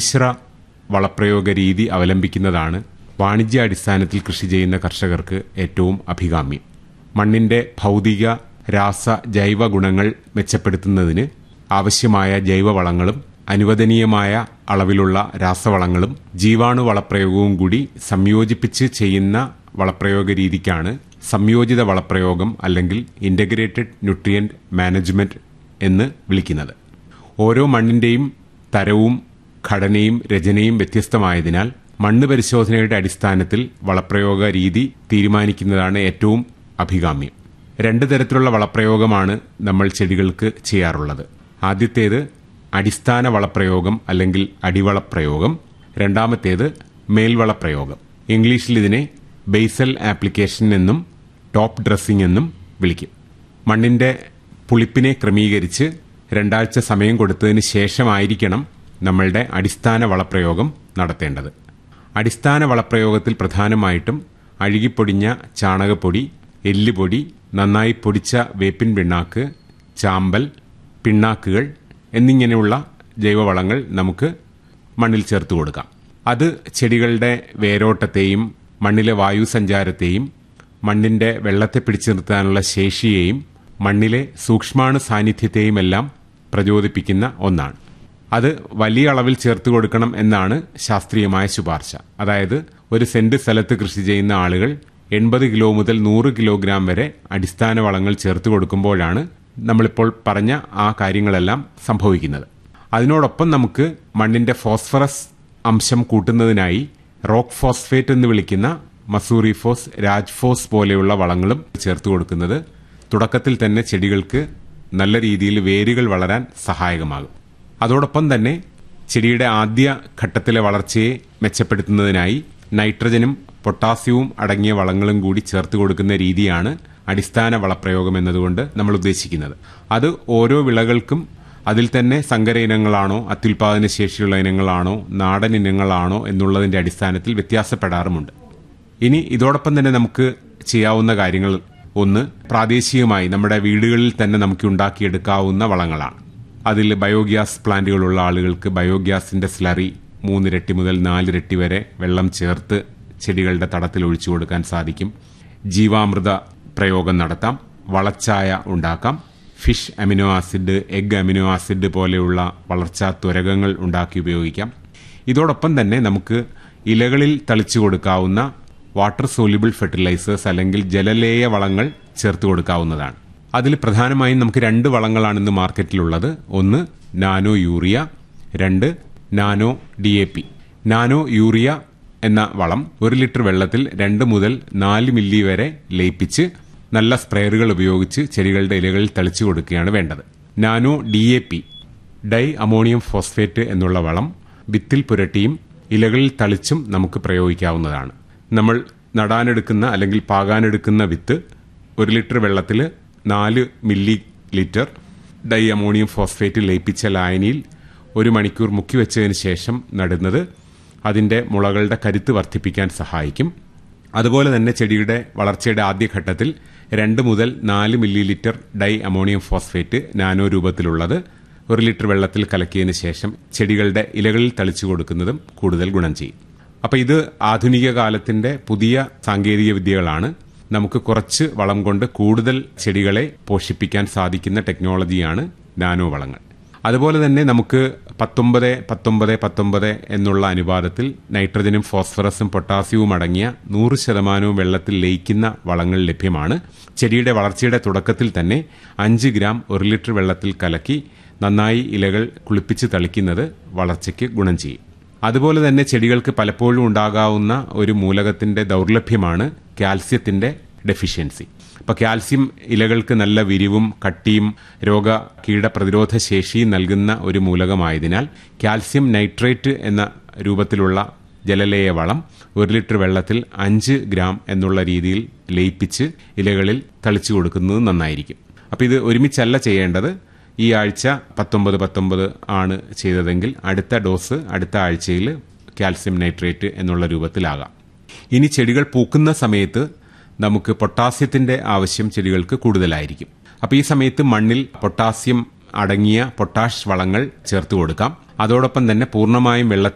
സമ്മിശ്ര വളപ്രയോഗ രീതി അവലംബിക്കുന്നതാണ് വാണിജ്യാടിസ്ഥാനത്തിൽ കൃഷി ചെയ്യുന്ന കർഷകർക്ക് ഏറ്റവും അഭികാമ്യം മണ്ണിന്റെ ഭൗതിക രാസ ജൈവ ഗുണങ്ങൾ മെച്ചപ്പെടുത്തുന്നതിന് ആവശ്യമായ ജൈവവളങ്ങളും അനുവദനീയമായ അളവിലുള്ള രാസവളങ്ങളും ജീവാണു വളപ്രയോഗവും കൂടി സംയോജിപ്പിച്ച് ചെയ്യുന്ന വളപ്രയോഗ രീതിക്കാണ് സംയോജിത വളപ്രയോഗം അല്ലെങ്കിൽ ഇന്റഗ്രേറ്റഡ് ന്യൂട്രിയന്റ് മാനേജ്മെന്റ് എന്ന് വിളിക്കുന്നത് ഓരോ മണ്ണിന്റെയും തരവും ഘടനയും രചനയും വ്യത്യസ്തമായതിനാൽ മണ്ണ് പരിശോധനയുടെ അടിസ്ഥാനത്തിൽ വളപ്രയോഗ രീതി തീരുമാനിക്കുന്നതാണ് ഏറ്റവും അഭികാമ്യം രണ്ട് തരത്തിലുള്ള വളപ്രയോഗമാണ് നമ്മൾ ചെടികൾക്ക് ചെയ്യാറുള്ളത് ആദ്യത്തേത് അടിസ്ഥാന വളപ്രയോഗം അല്ലെങ്കിൽ അടിവളപ്രയോഗം രണ്ടാമത്തേത് മേൽവളപ്രയോഗം ഇംഗ്ലീഷിൽ ഇതിനെ ബേസൽ ആപ്ലിക്കേഷൻ എന്നും ടോപ്പ് ഡ്രസ്സിംഗ് എന്നും വിളിക്കും മണ്ണിന്റെ പുളിപ്പിനെ ക്രമീകരിച്ച് രണ്ടാഴ്ച സമയം കൊടുത്തതിന് ശേഷമായിരിക്കണം നമ്മളുടെ അടിസ്ഥാന വളപ്രയോഗം നടത്തേണ്ടത് അടിസ്ഥാന വളപ്രയോഗത്തിൽ പ്രധാനമായിട്ടും അഴുകിപ്പൊടിഞ്ഞ ചാണകപ്പൊടി എല്ലുപൊടി നന്നായി പൊടിച്ച വേപ്പിൻ പിണ്ണാക്ക് ചാമ്പൽ പിണ്ണാക്കുകൾ എന്നിങ്ങനെയുള്ള ജൈവവളങ്ങൾ നമുക്ക് മണ്ണിൽ ചേർത്ത് കൊടുക്കാം അത് ചെടികളുടെ വേരോട്ടത്തെയും മണ്ണിലെ വായു സഞ്ചാരത്തെയും മണ്ണിന്റെ വെള്ളത്തെ പിടിച്ചു നിർത്താനുള്ള ശേഷിയെയും മണ്ണിലെ സൂക്ഷ്മാണു സാന്നിധ്യത്തെയും എല്ലാം പ്രചോദിപ്പിക്കുന്ന ഒന്നാണ് അത് വലിയ അളവിൽ ചേർത്ത് കൊടുക്കണം എന്നാണ് ശാസ്ത്രീയമായ ശുപാർശ അതായത് ഒരു സെന്റ് സ്ഥലത്ത് കൃഷി ചെയ്യുന്ന ആളുകൾ എൺപത് കിലോ മുതൽ നൂറ് കിലോഗ്രാം വരെ അടിസ്ഥാന വളങ്ങൾ ചേർത്ത് കൊടുക്കുമ്പോഴാണ് നമ്മളിപ്പോൾ പറഞ്ഞ ആ കാര്യങ്ങളെല്ലാം സംഭവിക്കുന്നത് അതിനോടൊപ്പം നമുക്ക് മണ്ണിന്റെ ഫോസ്ഫറസ് അംശം കൂട്ടുന്നതിനായി റോക്ക് ഫോസ്ഫേറ്റ് എന്ന് വിളിക്കുന്ന മസൂറിഫോസ് രാജ്ഫോസ് പോലെയുള്ള വളങ്ങളും ചേർത്ത് കൊടുക്കുന്നത് തുടക്കത്തിൽ തന്നെ ചെടികൾക്ക് നല്ല രീതിയിൽ വേരുകൾ വളരാൻ സഹായകമാകും അതോടൊപ്പം തന്നെ ചെടിയുടെ ആദ്യ ഘട്ടത്തിലെ വളർച്ചയെ മെച്ചപ്പെടുത്തുന്നതിനായി നൈട്രജനും പൊട്ടാസ്യവും അടങ്ങിയ വളങ്ങളും കൂടി ചേർത്ത് കൊടുക്കുന്ന രീതിയാണ് അടിസ്ഥാന വളപ്രയോഗം എന്നതുകൊണ്ട് നമ്മൾ ഉദ്ദേശിക്കുന്നത് അത് ഓരോ വിളകൾക്കും അതിൽ തന്നെ സങ്കര ഇനങ്ങളാണോ അത്യുൽപാദന ശേഷിയുള്ള ഇനങ്ങളാണോ നാടൻ ഇനങ്ങളാണോ എന്നുള്ളതിന്റെ അടിസ്ഥാനത്തിൽ വ്യത്യാസപ്പെടാറുമുണ്ട് ഇനി ഇതോടൊപ്പം തന്നെ നമുക്ക് ചെയ്യാവുന്ന കാര്യങ്ങൾ ഒന്ന് പ്രാദേശികമായി നമ്മുടെ വീടുകളിൽ തന്നെ നമുക്ക് ഉണ്ടാക്കിയെടുക്കാവുന്ന വളങ്ങളാണ് അതിൽ ബയോഗ്യാസ് പ്ലാന്റുകളുള്ള ആളുകൾക്ക് ബയോഗ്യാസിന്റെ സ്ലറി മൂന്നിരട്ടി മുതൽ നാലിരട്ടി വരെ വെള്ളം ചേർത്ത് ചെടികളുടെ തടത്തിൽ ഒഴിച്ചു കൊടുക്കാൻ സാധിക്കും ജീവാമൃത പ്രയോഗം നടത്താം വളച്ചായ ഉണ്ടാക്കാം fish amino acid egg amino acid പോലെയുള്ള വളർച്ചാ ത്വരകങ്ങൾ ഉണ്ടാക്കി ഉപയോഗിക്കാം ഇതോടൊപ്പം തന്നെ നമുക്ക് ഇലകളിൽ തളിച്ചു കൊടുക്കാവുന്ന വാട്ടർ സോല്യൂബിൾ ഫെർട്ടിലൈസേഴ്സ് അല്ലെങ്കിൽ ജലലേയ വളങ്ങൾ ചേർത്ത് കൊടുക്കാവുന്നതാണ് അതിൽ പ്രധാനമായും നമുക്ക് രണ്ട് വളങ്ങളാണ് ഇന്ന് മാർക്കറ്റിലുള്ളത് ഒന്ന് നാനോ യൂറിയ രണ്ട് nano D A P nano urea എന്ന വളം ഒരു ലിറ്റർ വെള്ളത്തിൽ രണ്ട് മുതൽ നാല് മില്ലി വരെ ലയിപ്പിച്ച് നല്ല സ്പ്രേയറുകൾ ഉപയോഗിച്ച് ചെടികളുടെ ഇലകളിൽ തളിച്ചു കൊടുക്കുകയാണ് വേണ്ടത് nano D A P di ammonium phosphate എന്നുള്ള വളം വിത്തിൽ പുരട്ടിയും ഇലകളിൽ തളിച്ചും നമുക്ക് പ്രയോഗിക്കാവുന്നതാണ് നമ്മൾ നടാനെടുക്കുന്ന അല്ലെങ്കിൽ പാകാനെടുക്കുന്ന വിത്ത് ഒരു ലിറ്റർ വെള്ളത്തിൽ നാല് millilitre di ammonium phosphate ലയിപ്പിച്ച ലായനിയിൽ ഒരു മണിക്കൂർ മുക്കി വെച്ചതിന് ശേഷം നടുന്നത് അതിൻ്റെ മുളകളുടെ കരുത്ത് വർദ്ധിപ്പിക്കാൻ സഹായിക്കും അതുപോലെ തന്നെ ചെടിയുടെ വളർച്ചയുടെ ആദ്യഘട്ടത്തിൽ രണ്ട് മുതൽ നാല് millilitre di ammonium phosphate nano രൂപത്തിലുള്ളത് ഒരു ലിറ്റർ വെള്ളത്തിൽ കലക്കിയതിന് ശേഷം ചെടികളുടെ ഇലകളിൽ തളിച്ചു കൊടുക്കുന്നതും കൂടുതൽ ഗുണം ചെയ്യും അപ്പോൾ ഇത് ആധുനിക കാലത്തിന്റെ പുതിയ സാങ്കേതിക വിദ്യകളാണ് നമുക്ക് കുറച്ച് വളം കൊണ്ട് കൂടുതൽ ചെടികളെ പോഷിപ്പിക്കാൻ സാധിക്കുന്ന ടെക്നോളജിയാണ് നാനോ വളങ്ങൾ അതുപോലെ തന്നെ നമുക്ക് പത്തൊമ്പത് പത്തൊമ്പത് പത്തൊമ്പത് എന്നുള്ള അനുപാതത്തിൽ നൈട്രജനും ഫോസ്ഫറസും പൊട്ടാസ്യവും അടങ്ങിയ നൂറ് ശതമാനവും വെള്ളത്തിൽ ലയിക്കുന്ന വളങ്ങൾ ലഭ്യമാണ് ചെടിയുടെ വളർച്ചയുടെ തുടക്കത്തിൽ തന്നെ അഞ്ച് ഗ്രാം ഒരു ലിറ്റർ വെള്ളത്തിൽ കലക്കി നന്നായി ഇലകൾ കുളിപ്പിച്ച് തളിക്കുന്നത് വളർച്ചയ്ക്ക് ഗുണം ചെയ്യും അതുപോലെ തന്നെ ചെടികൾക്ക് പലപ്പോഴും ഉണ്ടാകാവുന്ന ഒരു മൂലകത്തിന്റെ ദൗർലഭ്യമാണ് കാൽസ്യത്തിന്റെ ഡെഫിഷ്യൻസി അപ്പോൾ കാൽസ്യം ഇലകൾക്ക് നല്ല വിരിവും കട്ടിയും രോഗ കീടപ്രതിരോധ ശേഷിയും നൽകുന്ന ഒരു മൂലകമായതിനാൽ കാൽസ്യം നൈട്രേറ്റ് എന്ന രൂപത്തിലുള്ള ജലലേയ വളം ഒരു ലിറ്റർ വെള്ളത്തിൽ അഞ്ച് ഗ്രാം എന്നുള്ള രീതിയിൽ ലയിപ്പിച്ച് ഇലകളിൽ തളിച്ചു കൊടുക്കുന്നത് നന്നായിരിക്കും അപ്പോൾ ഇത് ഒരുമിച്ചല്ല ചെയ്യേണ്ടത് ഈ ആഴ്ച പത്തൊമ്പത് പത്തൊമ്പത് ആണ് ചെയ്തതെങ്കിൽ അടുത്ത ഡോസ് അടുത്ത ആഴ്ചയിൽ കാൽസ്യം നൈട്രേറ്റ് എന്നുള്ള രൂപത്തിലാകാം ഇനി ചെടികൾ പൂക്കുന്ന സമയത്ത് നമുക്ക് പൊട്ടാസ്യത്തിന്റെ ആവശ്യം ചെടികൾക്ക് കൂടുതലായിരിക്കും അപ്പോൾ ഈ സമയത്ത് മണ്ണിൽ പൊട്ടാസ്യം അടങ്ങിയ പൊട്ടാഷ് വളങ്ങൾ ചേർത്ത് കൊടുക്കാം അതോടൊപ്പം തന്നെ പൂർണ്ണമായും വെള്ളത്തിൽ